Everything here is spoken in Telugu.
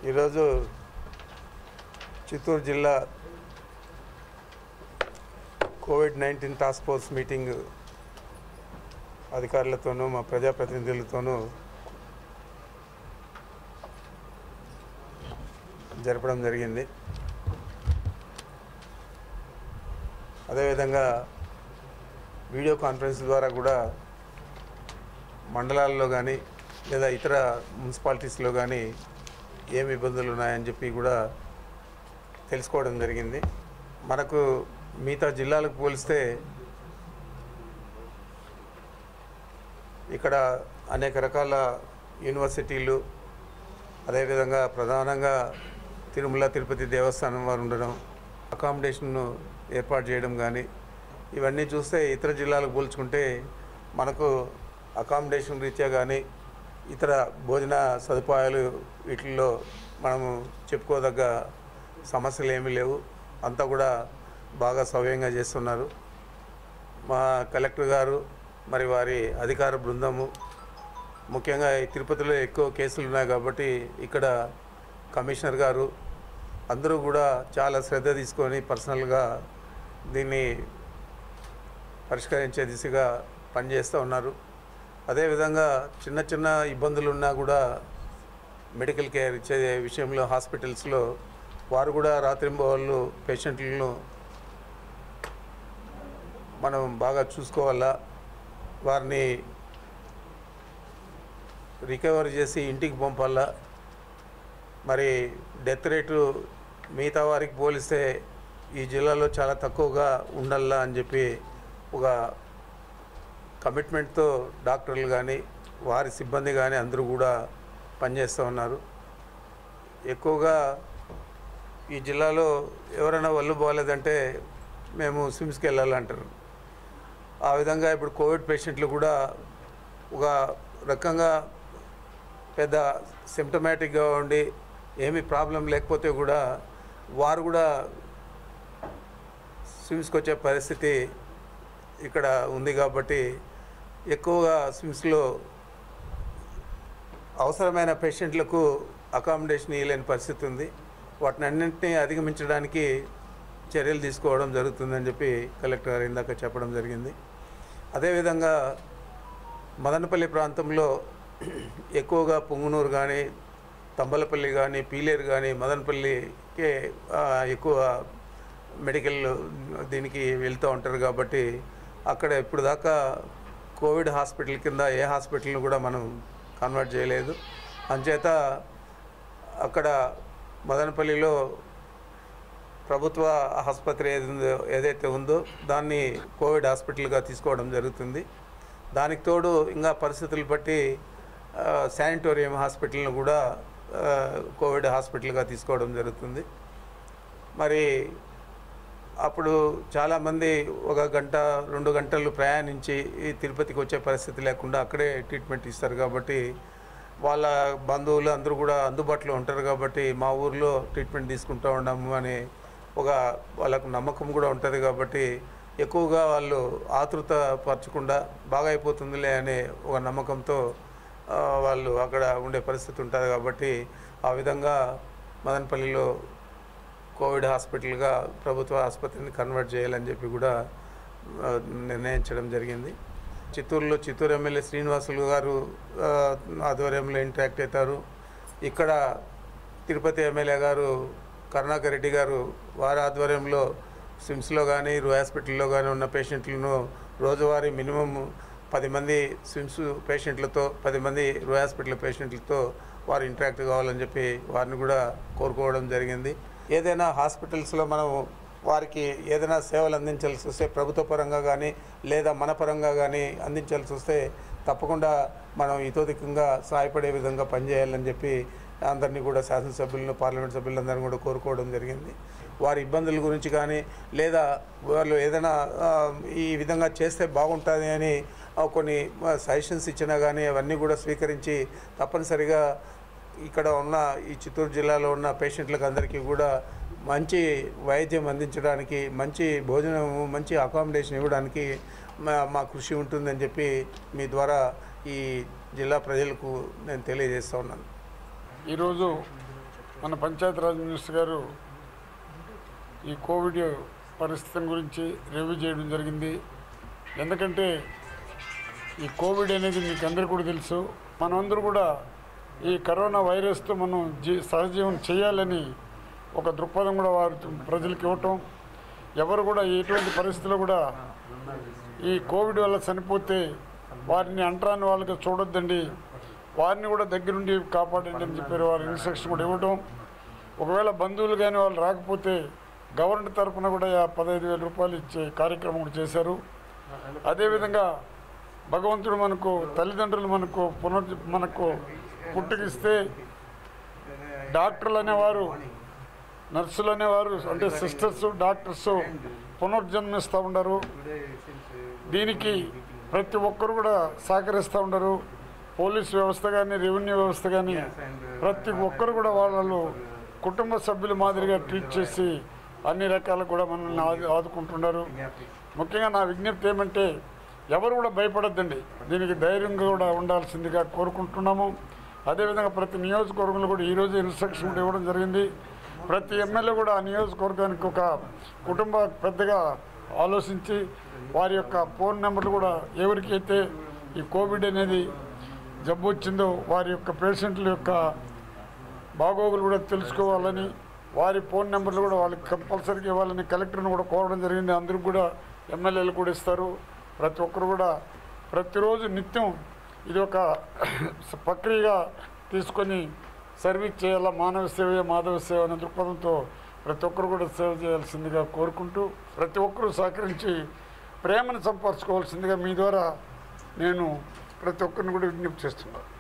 ఈరోజు చిత్తూరు జిల్లా COVID nineteen task force meeting అధికారులతోనూ మా ప్రజాప్రతినిధులతోనూ జరపడం జరిగింది అదేవిధంగా వీడియో కాన్ఫరెన్స్ ద్వారా కూడా మండలాల్లో కానీ లేదా ఇతర మున్సిపాలిటీస్లో కానీ ఏమి ఇబ్బందులు ఉన్నాయని చెప్పి కూడా తెలుసుకోవడం జరిగింది మనకు మిగతా జిల్లాలకు పోలిస్తే ఇక్కడ అనేక రకాల యూనివర్సిటీలు అదేవిధంగా ప్రధానంగా తిరుమల తిరుపతి దేవస్థానం వారు ఉండడం అకామిడేషన్ను ఏర్పాటు చేయడం కానీ ఇవన్నీ చూస్తే ఇతర జిల్లాలకు పోల్చుకుంటే మనకు అకామిడేషన్ రీత్యా కానీ ఇతర భోజన సదుపాయాలు వీటిల్లో మనము చెప్పుకోదగ్గ సమస్యలు ఏమీ లేవు అంతా కూడా బాగా సవ్యంగా చేస్తున్నారు మా కలెక్టర్ గారు మరి వారి అధికార బృందము ముఖ్యంగా ఈ తిరుపతిలో ఎక్కువ కేసులు ఉన్నాయి కాబట్టి ఇక్కడ కమిషనర్ గారు అందరూ కూడా చాలా శ్రద్ధ తీసుకొని పర్సనల్గా దీన్ని పరిష్కరించే దిశగా పనిచేస్తూ ఉన్నారు అదేవిధంగా చిన్న చిన్న ఇబ్బందులు ఉన్నా కూడా మెడికల్ కేర్ ఇచ్చే విషయంలో హాస్పిటల్స్లో వారు కూడా రాత్రింబవళ్ళు పేషెంట్లను మనం బాగా చూసుకోవాలా వారిని రికవర్ చేసి ఇంటికి పంపాలా మరి డెత్ రేటు మిగతా వారికి పోలిస్తే ఈ జిల్లాలో చాలా తక్కువగా ఉండాలా అని చెప్పి ఒక కమిట్మెంట్తో డాక్టర్లు కానీ వారి సిబ్బంది కానీ అందరూ కూడా పనిచేస్తూ ఉన్నారు ఎక్కువగా ఈ జిల్లాలో ఎవరైనా ఒళ్ళు బాగాలేదంటే మేము స్విమ్స్కి వెళ్ళాలంటారు ఆ విధంగా ఇప్పుడు కోవిడ్ పేషెంట్లు కూడా ఒక రకంగా పెద్ద సిమ్టమాటిక్గా ఉండి ఏమీ ప్రాబ్లం లేకపోతే కూడా వారు కూడా స్విమ్స్కి వచ్చే పరిస్థితి ఇక్కడ ఉంది కాబట్టి ఎక్కువగా స్విమ్స్లో అవసరమైన పేషెంట్లకు అకామిడేషన్ ఇవ్వలేని పరిస్థితి ఉంది వాటిని అన్నింటినీ అధిగమించడానికి చర్యలు తీసుకోవడం జరుగుతుందని చెప్పి కలెక్టర్ గారు ఇందాక చెప్పడం జరిగింది అదేవిధంగా మదనపల్లి ప్రాంతంలో ఎక్కువగా పొంగునూరు కానీ తంబలపల్లి కానీ పీలేరు కానీ మదనపల్లికే ఆ, ఎక్కువ మెడికల్ దీనికి వెళ్తూ ఉంటారు కాబట్టి అక్కడ ఇప్పుడు దాకా కోవిడ్ హాస్పిటల్ కింద ఏ హాస్పిటల్ను కూడా మనం కన్వర్ట్ చేయలేదు అంచేత అక్కడ మదనపల్లిలో ప్రభుత్వ ఆసుపత్రి ఏది ఉందో ఏదైతే ఉందో దాన్ని కోవిడ్ హాస్పిటల్గా తీసుకోవడం జరుగుతుంది దానికి తోడు ఇంకా పరిస్థితులు బట్టి ఆ, శానిటోరియం హాస్పిటల్ను కూడా ఆ, కోవిడ్ హాస్పిటల్గా తీసుకోవడం జరుగుతుంది మరి అప్పుడు చాలామంది ఒక గంట రెండు గంటలు ప్రయాణించి ఈ తిరుపతికి వచ్చే పరిస్థితి లేకుండా అక్కడే ట్రీట్మెంట్ ఇస్తారు కాబట్టి వాళ్ళ బంధువులు అందరూ కూడా అందుబాటులో ఉంటారు కాబట్టి మా ఊర్లో ట్రీట్మెంట్ తీసుకుంటూ ఉన్నాము అని ఒక వాళ్ళకు నమ్మకం కూడా ఉంటుంది కాబట్టి ఎక్కువగా వాళ్ళు ఆతృత పరచకుండా బాగా అయిపోతుందిలే అనే ఒక నమ్మకంతో ఆ, వాళ్ళు అక్కడ ఉండే పరిస్థితి ఉంటుంది కాబట్టి ఆ విధంగా మదనపల్లిలో కోవిడ్ హాస్పిటల్గా ప్రభుత్వ ఆసుపత్రిని కన్వర్ట్ చేయాలని చెప్పి కూడా ఆ, నిర్ణయించడం జరిగింది చిత్తూరులో చిత్తూరు ఎమ్మెల్యే శ్రీనివాసులు గారు ఆ, ఆధ్వర్యంలో ఇంటరాక్ట్ అవుతారు ఇక్కడ తిరుపతి ఎమ్మెల్యే గారు కరుణాకర్ రెడ్డి గారు వారి ఆధ్వర్యంలో సిమ్స్లో కానీ రూ హాస్పిటల్లో కానీ ఉన్న పేషెంట్లను రోజువారీ మినిమం పది మంది స్విమ్స్ పేషెంట్లతో పది మంది రూ హాస్పిటల్ పేషెంట్లతో వారు ఇంటరాక్ట్ కావాలని చెప్పి వారిని కూడా కోరుకోవడం జరిగింది ఏదైనా హాస్పిటల్స్లో మనం వారికి ఏదైనా సేవలు అందించాల్సి వస్తే ప్రభుత్వ పరంగా కానీ లేదా మన పరంగా కానీ అందించాల్సి వస్తే తప్పకుండా మనం ఇతోధికంగా సహాయపడే విధంగా పనిచేయాలని చెప్పి అందరినీ కూడా శాసనసభ్యులను పార్లమెంట్ సభ్యులందరినీ కూడా కోరుకోవడం జరిగింది వారి ఇబ్బందుల గురించి కానీ లేదా వాళ్ళు ఏదైనా ఆ, ఈ విధంగా చేస్తే బాగుంటుంది అని ఆ, కొన్ని సజెషన్స్ ఇచ్చినా కానీ అవన్నీ కూడా స్వీకరించి తప్పనిసరిగా ఇక్కడ ఉన్న ఈ చిత్తూరు జిల్లాలో ఉన్న పేషెంట్లకు అందరికీ కూడా మంచి వైద్యం అందించడానికి మంచి భోజనము మంచి అకామిడేషన్ ఇవ్వడానికి మా మా కృషి ఉంటుందని చెప్పి మీ ద్వారా ఈ జిల్లా ప్రజలకు నేను తెలియజేస్తా ఉన్నాను ఈరోజు మన పంచాయతీరాజ్ మినిస్టర్ గారు ఈ కోవిడ్ పరిస్థితిని గురించి రివ్యూ చేయడం జరిగింది ఎందుకంటే ఈ కోవిడ్ అనేది మీకు అందరికీ కూడా తెలుసు మనమందరూ కూడా ఈ కరోనా వైరస్తో మనం జీ సహజీవనం చేయాలని ఒక దృక్పథం కూడా వారు ప్రజలకు ఇవ్వటం ఎవరు కూడా ఎటువంటి పరిస్థితుల్లో కూడా ఈ కోవిడ్ వల్ల చనిపోతే వారిని అంటరాని వాళ్ళకి చూడొద్దండి వారిని కూడా దగ్గరుండి కాపాడండి అని చెప్పారు వారి ఇన్స్ట్రక్షన్ కూడా ఇవ్వడం ఒకవేళ బంధువులు కానీ వాళ్ళు రాకపోతే గవర్నమెంట్ తరఫున కూడా యా- పదహైదు వేల రూపాయలు ఇచ్చే కార్యక్రమం కూడా చేశారు అదేవిధంగా భగవంతుడు మనకు తల్లిదండ్రులు మనకు పునర్ మనకు పుట్టుకిస్తే డాక్టర్లు అనేవారు నర్సులు అనేవారు అంటే సిస్టర్స్ డాక్టర్స్ పునర్జన్మిస్తూ ఉండరు దీనికి ప్రతి ఒక్కరు కూడా సహకరిస్తూ ఉండరు పోలీస్ వ్యవస్థ కానీ రెవెన్యూ వ్యవస్థ కానీ ప్రతి ఒక్కరు కూడా వాళ్ళు కుటుంబ సభ్యుల మాదిరిగా ట్రీట్ చేసి అన్ని రకాలు కూడా మనల్ని ఆదు ఆదుకుంటున్నారు ముఖ్యంగా నా విజ్ఞప్తి ఏమంటే ఎవరు కూడా భయపడొద్దండి దీనికి ధైర్యంగా కూడా ఉండాల్సిందిగా కోరుకుంటున్నాము అదేవిధంగా ప్రతి నియోజకవర్గంలో కూడా ఈరోజు ఇన్స్ట్రక్షన్ కూడా ఇవ్వడం జరిగింది ప్రతి ఎమ్మెల్యే కూడా ఆ నియోజకవర్గానికి ఒక కుటుంబ పెద్దగా ఆలోచించి వారి యొక్క ఫోన్ నెంబర్లు కూడా ఎవరికైతే ఈ కోవిడ్ అనేది జబ్బు వచ్చిందో వారి యొక్క పేషెంట్ల యొక్క బాగోగులు కూడా తెలుసుకోవాలని వారి ఫోన్ నెంబర్లు కూడా వాళ్ళకి కంపల్సరీగా ఇవ్వాలని కలెక్టర్ని కూడా కోరడం జరిగింది అందరికి కూడా ఎమ్మెల్యేలు కూడా ఇస్తారు ప్రతి ఒక్కరు కూడా ప్రతిరోజు నిత్యం ఇది ఒక ప్రక్రియగా తీసుకొని సర్వీస్ చేయాలా మానవ సేవ మాధవ సేవ అనే దృక్పథంతో ప్రతి ఒక్కరు కూడా సేవ చేయాల్సిందిగా కోరుకుంటూ ప్రతి ఒక్కరూ సహకరించి ప్రేమను సంపర్చుకోవాల్సిందిగా మీ ద్వారా నేను ప్రతి ఒక్కరిని కూడా విజ్ఞప్తి చేస్తున్నాను